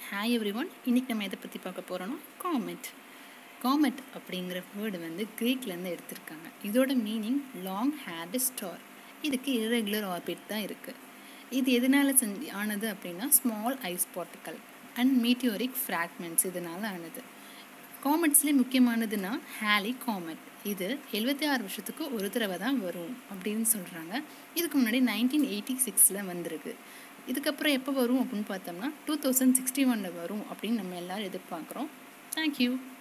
hi every one இன்றைக்கி நம்ம எதை பற்றி பார்க்க போகிறோன்னா காமெட் காமெட் அப்படிங்கிற வேர்டு வந்து க்ரீக்லேருந்து எடுத்திருக்காங்க இதோட மீனிங் லாங் ஹேர்டு ஸ்டார் இதுக்கு irregular ஆர்பிட் தான் இருக்குது இது எதனால் செஞ்சு ஆனது அப்படின்னா small ice particle and meteoric fragments இதனால் ஆனது காமெட்ஸ்லேயே முக்கியமானதுன்னா ஹேலி காமெட் இது எழுபத்தி ஆறு வருஷத்துக்கு ஒரு தடவை தான் வரும் அப்படின்னு சொல்கிறாங்க இதுக்கு முன்னாடி நைன்டீன் எயிட்டி சிக்ஸில் வந்திருக்கு இதுக்கப்புறம் எப்போ வரும் அப்படின்னு பார்த்தோம்னா டூ தௌசண்ட் சிக்ஸ்டி ஒனில் வரும் அப்படின்னு நம்ம எல்லோரும் எதிர்பார்க்குறோம் தேங்க்யூ